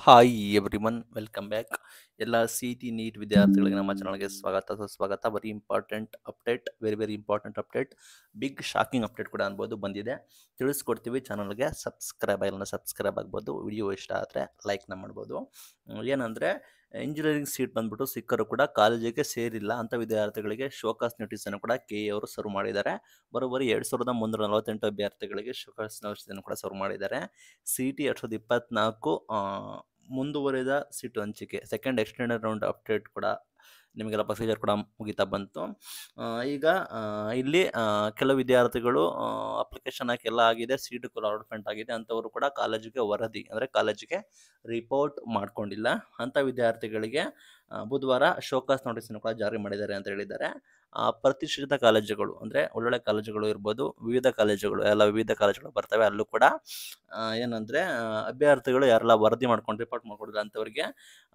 Hi everyone welcome back ಎಲ್ಲ C T NEET ವಿದ್ಯಾರ್ಥಿಗಳಿಗೆ ನಮ್ಮ ಚಾನಲ್ಗೆ ಸ್ವಾಗತ ಸುಸ್ವಾಗತ very important update very very important update big shocking update ಕೂಡ ಅನ್ಬೋದು ಬಂದಿದೆ ತಿಳಿಸ್ಕೊಡ್ತೀವಿ ಚಾನಲ್ಗೆ ಸಬ್ಸ್ಕ್ರೈಬ್ ಆಗಿಲ್ಲ ಸಬ್ಸ್ಕ್ರೈಬ್ ಆಗ್ಬೋದು ವಿಡಿಯೋ ಇಷ್ಟ ಆದರೆ ಲೈಕ್ನ ಮಾಡ್ಬೋದು ಹ್ಮ್, ಏನಂದರೆ ಇಂಜಿನಿಯರಿಂಗ್ ಸೀಟ್ ಬಂದ್ಬಿಟ್ಟು ಸಿಕ್ಕರೂ ಕೂಡ ಕಾಲೇಜಿಗೆ ಸೇರಿಲ್ಲ ಅಂತ ವಿದ್ಯಾರ್ಥಿಗಳಿಗೆ ಶೋಕಾಸ್ ನೋಟಿಸನ್ನು ಕೂಡ ಕೆ ಎ ಅವರು ಸರ್ವ್ ಮಾಡಿದ್ದಾರೆ ಬರೋಬ್ಬರಿ ಎರಡು ಸಾವಿರದ ಮುನ್ನೂರ ನಲವತ್ತೆಂಟು ಅಭ್ಯರ್ಥಿಗಳಿಗೆ ಶೋಕಾಸ್ ನೋಟಿಸನ್ನು ಕೂಡ ಸರ್ವ್ ಮಾಡಿದ್ದಾರೆ ಸಿ ಟಿ ಎರಡು ಸಾವಿರದ ಇಪ್ಪತ್ತ್ನಾಲ್ಕು ಮುಂದುವರಿದ ಸೀಟು ಹಂಚಿಕೆ ಸೆಕೆಂಡ್ ಎಕ್ಸ್ಟೆಂಡೆಡ್ ರೌಂಡ್ ಅಪ್ಡೇಟ್ ಕೂಡ ನಿಮಗೆಲ್ಲ ಪ್ರೊಸೀಜರ್ ಕೂಡ ಮುಗಿತಾ ಬಂತು ಆ, ಈಗ ಆ, ಇಲ್ಲಿ ಆ, ಕೆಲವು ವಿದ್ಯಾರ್ಥಿಗಳು ಅಪ್ಲಿಕೇಶನ್ ಹಾಕಿ ಎಲ್ಲ ಆಗಿದೆ ಸೀಟು ಕೂಡ ಅಲಾಟ್ಮೆಂಟ್ ಆಗಿದೆ ಅಂಥವರು ಕೂಡ ಕಾಲೇಜಿಗೆ ವರದಿ ಅಂದರೆ ಕಾಲೇಜಿಗೆ ರಿಪೋರ್ಟ್ ಮಾಡ್ಕೊಂಡಿಲ್ಲ ಅಂಥ ವಿದ್ಯಾರ್ಥಿಗಳಿಗೆ ಆ, ಬುಧವಾರ ಶೋಕಾಸ್ ನೋಟಿಸನ್ನು ಕೂಡ ಜಾರಿ ಮಾಡಿದ್ದಾರೆ ಅಂತ ಹೇಳಿದ್ದಾರೆ ಆ, ಪ್ರತಿಷ್ಠಿತ ಕಾಲೇಜುಗಳು ಅಂದರೆ ಒಳ್ಳೊಳ್ಳೆ ಕಾಲೇಜುಗಳು ಇರ್ಬೋದು ವಿವಿಧ ಕಾಲೇಜುಗಳು ಎಲ್ಲ ವಿವಿಧ ಕಾಲೇಜುಗಳು ಬರ್ತವೆ ಅಲ್ಲೂ ಕೂಡ ಆ, ಏನಂದ್ರೆ ಆ, ಅಭ್ಯರ್ಥಿಗಳು ಯಾರೆಲ್ಲ ವರದಿ ಮಾಡ್ಕೊಂಡು ರಿಪೋರ್ಟ್ ಮಾಡ್ಕೊಂಡಿಲ್ಲ ಅಂಥವ್ರಿಗೆ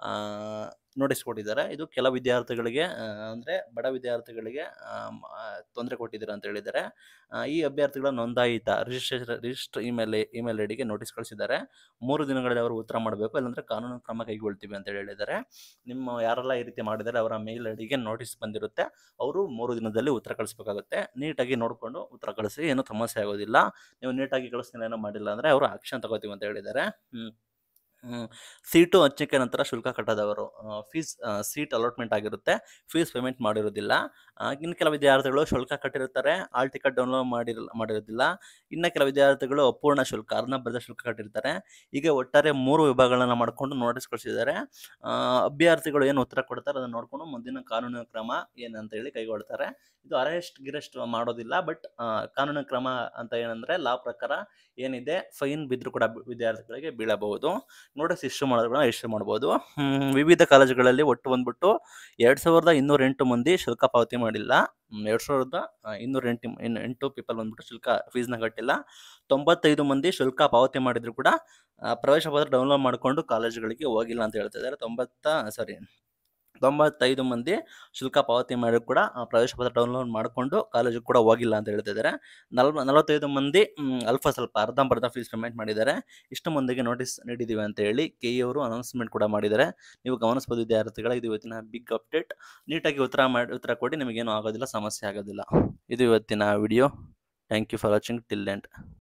ನೋಟಿಸ್ ಕೊಟ್ಟಿದ್ದಾರೆ ಇದು ಕೆಲ ವಿದ್ಯಾರ್ಥಿಗಳಿಗೆ ಆ, ಅಂದ್ರೆ ಬಡ ವಿದ್ಯಾರ್ಥಿಗಳಿಗೆ ತೊಂದರೆ ಕೊಟ್ಟಿದ್ದಾರೆ ಅಂತ ಹೇಳಿದ್ದಾರೆ ಆ, ಈ ಅಭ್ಯರ್ಥಿಗಳ ನೋಂದಾಯಿತ ರಿಜಿಸ್ಟ್ರೇಷನ್ ರಿಜಿಸ್ಟರ್ ಇಮೇಲ್ ಇಮೇಲ್ ಐಡಿಗೆ ನೋಟಿಸ್ ಕಳಿಸಿದ್ದಾರೆ ಮೂರು ದಿನಗಳಲ್ಲಿ ಅವರು ಉತ್ತರ ಮಾಡಬೇಕು ಇಲ್ಲಾಂದ್ರೆ ಕಾನೂನು ಕ್ರಮ ಕೈಗೊಳ್ತೀವಿ ಅಂತ ಹೇಳಿದ್ದಾರೆ ನಿಮ್ಮ ಯಾರೆಲ್ಲ ಈ ರೀತಿ ಮಾಡಿದ್ದಾರೆ ಅವರ ಮೇಲ್ ಐಡಿಗೆ ನೋಟಿಸ್ ಬಂದಿರುತ್ತೆ ಅವರು ಮೂರು ದಿನದಲ್ಲಿ ಉತ್ತರ ಕಳಿಸ್ಬೇಕಾಗುತ್ತೆ ನೀಟಾಗಿ ನೋಡಿಕೊಂಡು ಉತ್ತರ ಕಳಿಸಿ ಏನೂ ಸಮಸ್ಯೆ ಆಗೋದಿಲ್ಲ ನೀವು ನೀಟಾಗಿ ಕಳಿಸ್ತೀನಿ ಏನೋ ಮಾಡಿಲ್ಲ ಅಂದರೆ ಅವರು ಆಕ್ಷನ್ ತಗೋತೀವಿ ಅಂತ ಹೇಳಿದ್ದಾರೆ ಹ್ಮ್. ಹ್ಮ್. ಸೀಟು ಹಂಚಿಕೆ ನಂತರ ಶುಲ್ಕ ಕಟ್ಟದವರು ಫೀಸ್ ಸೀಟ್ ಅಲಾಟ್ಮೆಂಟ್ ಆಗಿರುತ್ತೆ ಫೀಸ್ ಪೇಮೆಂಟ್ ಮಾಡಿರೋದಿಲ್ಲ ಆ, ಇನ್ನು ಕೆಲ ವಿದ್ಯಾರ್ಥಿಗಳು ಶುಲ್ಕ ಕಟ್ಟಿರ್ತಾರೆ ಆಲ್ ಟಿಕೆಟ್ ಡೌನ್ಲೋಡ್ ಮಾಡಿರಲ್ಲ ಮಾಡಿರೋದಿಲ್ಲ ಇನ್ನು ಕೆಲ ವಿದ್ಯಾರ್ಥಿಗಳು ಅಪೂರ್ಣ ಶುಲ್ಕ ಅರ್ಧಂಬರ್ಧ ಶುಲ್ಕ ಕಟ್ಟಿರ್ತಾರೆ ಹೀಗೆ ಒಟ್ಟಾರೆ ಮೂರು ವಿಭಾಗಗಳನ್ನ ಮಾಡಿಕೊಂಡು ನೋಟಿಸ್ ಕಳಿಸಿದ್ದಾರೆ ಆ, ಅಭ್ಯರ್ಥಿಗಳು ಏನು ಉತ್ತರ ಕೊಡ್ತಾರೆ ಅದನ್ನು ನೋಡಿಕೊಂಡು ಮುಂದಿನ ಕಾನೂನು ಕ್ರಮ ಏನಂತ ಹೇಳಿ ಕೈಗೊಳ್ತಾರೆ ಇದು ಅರೆಸ್ಟ್ ಗಿರೆಸ್ಟ್ ಮಾಡೋದಿಲ್ಲ ಬಟ್ ಕಾನೂನು ಕ್ರಮ ಅಂತ ಏನಂದ್ರೆ ಲಾ ಪ್ರಕಾರ ಏನಿದೆ ಫೈನ್ ಬಿದ್ದರೂ ಕೂಡ ಬಿ- ವಿದ್ಯಾರ್ಥಿಗಳಿಗೆ ಬೀಳಬಹುದು ನೋಟಿಸ್ ಇಶ್ಯೂ ಮಾಡೋದು ಕೂಡ ಇಶ್ಯೂ ಮಾಡ್ಬೋದು ಹ್ಮ್, ವಿವಿಧ ಕಾಲೇಜುಗಳಲ್ಲಿ ಒಟ್ಟು ಬಂದ್ಬಿಟ್ಟು ಎರಡು ಸಾವಿರದ ಇನ್ನೂರ ಎಂಟು ಮಂದಿ ಶುಲ್ಕ ಪಾವತಿ ಮಾಡಿಲ್ಲ ಎರಡು ಸಾವಿರದ ಆ, ಇನ್ನೂರ ಎಂಟು ಇನ್ನು ಎಂಟು ಪೀಪಲ್ ಬಂದ್ಬಿಟ್ಟು ಶುಲ್ಕ ಫೀಸ್ನ ಕಟ್ಟಿಲ್ಲ ತೊಂಬತ್ತೈದು ಮಂದಿ ಶುಲ್ಕ ಪಾವತಿ ಮಾಡಿದ್ರು ಕೂಡ ಆ, ಪ್ರವೇಶ ಪತ್ರ ಡೌನ್ಲೋಡ್ ಮಾಡಿಕೊಂಡು ಕಾಲೇಜುಗಳಿಗೆ ಹೋಗಿಲ್ಲ ಅಂತ ಹೇಳ್ತಾ ಇದ್ದಾರೆ ತೊಂಬತ್ತ ಸಾರಿ ತೊಂಬತ್ತೈದು ಮಂದಿ ಶುಲ್ಕ ಪಾವತಿ ಮಾಡಿ ಕೂಡ ಆ, ಪ್ರವೇಶ ಪತ್ರ ಡೌನ್ಲೋಡ್ ಮಾಡಿಕೊಂಡು ಕಾಲೇಜಿಗೆ ಕೂಡ ಹೋಗಿಲ್ಲ ಅಂತ ಹೇಳ್ತಾ ಇದ್ದಾರೆ ನಲ್ವ ನಲವತ್ತೈದು ಮಂದಿ ಮ್, ಅಲ್ಪ ಸ್ವಲ್ಪ ಅರ್ಧಂಬರ್ಧ ಫೀಸ್ ಪೇಮೆಂಟ್ ಮಾಡಿದ್ದಾರೆ ಇಷ್ಟು ಮಂದಿಗೆ ನೋಟಿಸ್ ನೀಡಿದ್ದೀವಿ ಅಂತ ಹೇಳಿ ಕೆ ಅವರು ಅನೌನ್ಸ್ಮೆಂಟ್ ಕೂಡ ಮಾಡಿದ್ದಾರೆ ನೀವು ಗಮನಿಸಬಹುದು ವಿದ್ಯಾರ್ಥಿಗಳ ಇದು ಇವತ್ತಿನ ಬಿಗ್ ಅಪ್ಡೇಟ್ ನೀಟಾಗಿ ಉತ್ತರ ಮಾಡಿ ಉತ್ತರ ಕೊಡಿ ನಿಮಗೇನು ಆಗೋದಿಲ್ಲ ಸಮಸ್ಯೆ ಆಗೋದಿಲ್ಲ ಇದು ಇವತ್ತಿನ video thank you for watching till end